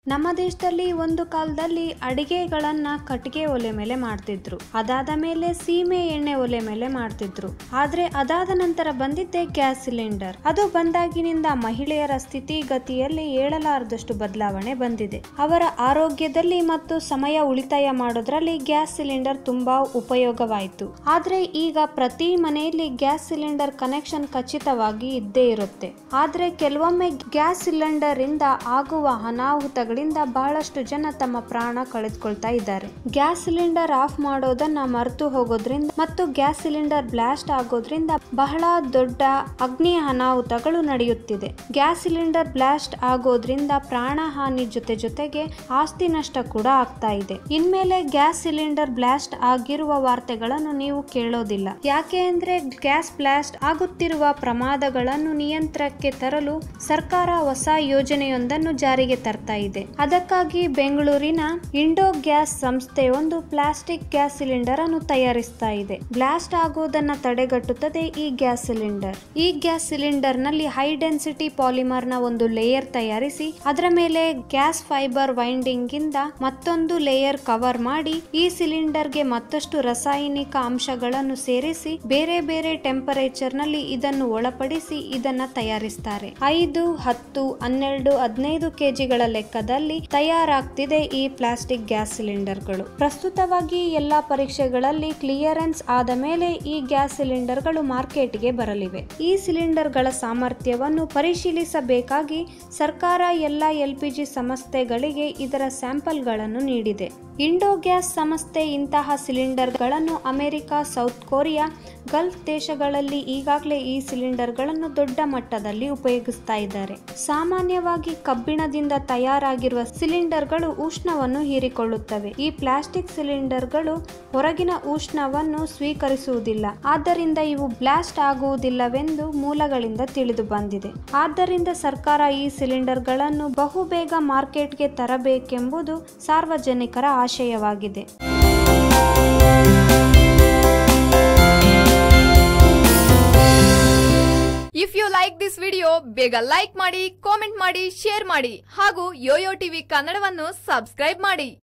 ನಮ್ಮ ದೇಶದಲ್ಲಿ ಒಂದು ಕಾಲದಲ್ಲಿ ಅಡಿಗೆಗಳನ್ನ ಕಟ್ಟಿಗೆ ಒಲೆ ಮೇಲೆ ಮಾಡ್ತಿದ್ರು ಅದಾದ ಮೇಲೆ ಸೀಮೆ ಎಣ್ಣೆ ಒಲೆ ಮೇಲೆ ಮಾಡ್ತಿದ್ರು ಆದ್ರೆ ಅದಾದ ನಂತರ ಬಂದಿದ್ದೆ ಗ್ಯಾಸ್ ಸಿಲಿಂಡರ್ ಅದು ಬಂದಾಗಿನಿಂದ ಮಹಿಳೆಯರ ಸ್ಥಿತಿಗತಿಯಲ್ಲಿ ಏಳಲಾರದಷ್ಟು ಬದಲಾವಣೆ ಬಂದಿದೆ ಅವರ ಆರೋಗ್ಯದಲ್ಲಿ ಮತ್ತು ಸಮಯ ಉಳಿತಾಯ ಮಾಡೋದ್ರಲ್ಲಿ ಗ್ಯಾಸ್ ಸಿಲಿಂಡರ್ ತುಂಬಾ ಉಪಯೋಗವಾಯಿತು ಆದ್ರೆ ಈಗ ಪ್ರತಿ ಮನೆಯಲ್ಲಿ ಗ್ಯಾಸ್ ಸಿಲಿಂಡರ್ ಕನೆಕ್ಷನ್ ಖಚಿತವಾಗಿ ಇದ್ದೇ ಇರುತ್ತೆ ಆದ್ರೆ ಕೆಲವೊಮ್ಮೆ ಗ್ಯಾಸ್ ಸಿಲಿಂಡರ್ ಇಂದ ಆಗುವ ಅನಾಹುತಗಳಿಂದ ಬಹಳಷ್ಟು ಜನ ತಮ್ಮ ಪ್ರಾಣ ಕಳೆದುಕೊಳ್ತಾ ಇದ್ದಾರೆ ಗ್ಯಾಸ್ ಸಿಲಿಂಡರ್ ಆಫ್ ಮಾಡೋದನ್ನ ಮರೆತು ಹೋಗೋದ್ರಿಂದ ಮತ್ತು ಗ್ಯಾಸ್ ಸಿಲಿಂಡರ್ ಬ್ಲಾಸ್ಟ್ ಆಗೋದ್ರಿಂದ ಬಹಳ ದೊಡ್ಡ ಅಗ್ನಿ ಅನಾಹುತಗಳು ನಡೆಯುತ್ತಿದೆ ಗ್ಯಾಸ್ ಸಿಲಿಂಡರ್ ಬ್ಲಾಸ್ಟ್ ಆಗೋದ್ರಿಂದ ಪ್ರಾಣ ಹಾನಿ ಜೊತೆ ಜೊತೆಗೆ ಆಸ್ತಿ ನಷ್ಟ ಕೂಡ ಆಗ್ತಾ ಇದೆ ಇನ್ಮೇಲೆ ಗ್ಯಾಸ್ ಸಿಲಿಂಡರ್ ಬ್ಲಾಸ್ಟ್ ಆಗಿರುವ ವಾರ್ತೆಗಳನ್ನು ನೀವು ಕೇಳೋದಿಲ್ಲ ಯಾಕೆ ಅಂದ್ರೆ ಗ್ಯಾಸ್ ಬ್ಲಾಸ್ಟ್ ಆಗುತ್ತಿರುವ ಪ್ರಮಾದಗಳನ್ನು ನಿಯಂತ್ರಣಕ್ಕೆ ತರಲು ಸರ್ಕಾರ ಹೊಸ ಯೋಜನೆಯೊಂದನ್ನು ಜಾರಿಗೆ ತರ್ತಾ ಇದೆ ಅದಕ್ಕಾಗಿ ಬೆಂಗಳೂರಿನ ಇಂಡೋ ಗ್ಯಾಸ್ ಸಂಸ್ಥೆ ಒಂದು ಪ್ಲಾಸ್ಟಿಕ್ ಗ್ಯಾಸ್ ಸಿಲಿಂಡರ್ ಅನ್ನು ತಯಾರಿಸ್ತಾ ಇದೆ ಬ್ಲಾಸ್ಟ್ ಆಗುವುದನ್ನ ತಡೆಗಟ್ಟುತ್ತದೆ ಈ ಗ್ಯಾಸ್ ಸಿಲಿಂಡರ್ ಈ ಗ್ಯಾಸ್ ಸಿಲಿಂಡರ್ ನಲ್ಲಿ ಹೈ ಡೆನ್ಸಿಟಿ ಪಾಲಿಮರ್ ನ ಒಂದು ಲೇಯರ್ ತಯಾರಿಸಿ ಅದರ ಮೇಲೆ ಗ್ಯಾಸ್ ಫೈಬರ್ ವೈಂಡಿಂಗ್ ಇಂದ ಮತ್ತೊಂದು ಲೇಯರ್ ಕವರ್ ಮಾಡಿ ಈ ಸಿಲಿಂಡರ್ ಗೆ ಮತ್ತಷ್ಟು ರಾಸಾಯನಿಕ ಅಂಶಗಳನ್ನು ಸೇರಿಸಿ ಬೇರೆ ಬೇರೆ ಟೆಂಪರೇಚರ್ ನಲ್ಲಿ ಇದನ್ನು ಒಳಪಡಿಸಿ ಇದನ್ನ ತಯಾರಿಸ್ತಾರೆ ಐದು ಹತ್ತು ಹನ್ನೆರಡು ಹದಿನೈದು ಕೆಜಿಗಳ ಲೆಕ್ಕದಲ್ಲಿ ತಯಾರಾಗ್ತಿದೆ ಈ ಪ್ಲಾಸ್ಟಿಕ್ ಗ್ಯಾಸ್ ಸಿಲಿಂಡರ್ಗಳು ಪ್ರಸ್ತುತವಾಗಿ ಎಲ್ಲಾ ಪರೀಕ್ಷೆಗಳಲ್ಲಿ ಕ್ಲಿಯರೆನ್ಸ್ ಆದ ಮೇಲೆ ಈ ಗ್ಯಾಸ್ ಸಿಲಿಂಡರ್ಗಳು ಮಾರ್ಕೆಟ್ಗೆ ಬರಲಿವೆ ಈ ಸಿಲಿಂಡರ್ಗಳ ಸಾಮರ್ಥ್ಯವನ್ನು ಪರಿಶೀಲಿಸಬೇಕಾಗಿ ಸರ್ಕಾರ ಎಲ್ಲ ಎಲ್ಪಿಜಿ ಸಂಸ್ಥೆಗಳಿಗೆ ಇದರ ಸ್ಯಾಂಪಲ್ಗಳನ್ನು ನೀಡಿದೆ ಇಂಡೋ ಗ್ಯಾಸ್ ಸಂಸ್ಥೆ ಇಂತಹ ಸಿಲಿಂಡರ್ಗಳನ್ನು ಅಮೆರಿಕ ಸೌತ್ ಕೊರಿಯಾ ಗಲ್ಫ್ ದೇಶಗಳಲ್ಲಿ ಈಗಾಗಲೇ ಈ ಸಿಲಿಂಡರ್ಗಳನ್ನು ದೊಡ್ಡ ಮಟ್ಟದಲ್ಲಿ ಉಪಯೋಗಿಸ್ತಾ ಇದ್ದಾರೆ ಸಾಮಾನ್ಯವಾಗಿ ಕಬ್ಬಿಣದಿಂದ ತಯಾರಾಗಿರುವ ಸಿಲಿಂಡರ್ಗಳು ಉಷ್ಣವನ್ನು ಹೀರಿಕೊಳ್ಳುತ್ತವೆ ಈ ಪ್ಲಾಸ್ಟಿಕ್ ಸಿಲಿಂಡರ್ಗಳು ಹೊರಗಿನ ಉಷ್ಣವನ್ನು ಸ್ವೀಕರಿಸುವುದಿಲ್ಲ ಆದ್ದರಿಂದ ಇವು ಬ್ಲಾಸ್ಟ್ ಆಗುವುದಿಲ್ಲವೆಂದು ಮೂಲಗಳಿಂದ ತಿಳಿದು ಬಂದಿದೆ ಆದ್ದರಿಂದ ಸರ್ಕಾರ ಈ ಸಿಲಿಂಡರ್ಗಳನ್ನು ಬಹುಬೇಗ ಮಾರ್ಕೆಟ್ಗೆ ತರಬೇಕೆಂಬುದು ಸಾರ್ವಜನಿಕರ ಆಶಯವಾಗಿದೆ if you like this video ಬೇಗ ಲೈಕ್ ಮಾಡಿ ಕಾಮೆಂಟ್ ಮಾಡಿ ಶೇರ್ ಮಾಡಿ ಹಾಗೂ ಯೋಯೋ ಟಿವಿ ಕನ್ನಡವನ್ನು ಸಬ್ಸ್ಕ್ರೈಬ್ ಮಾಡಿ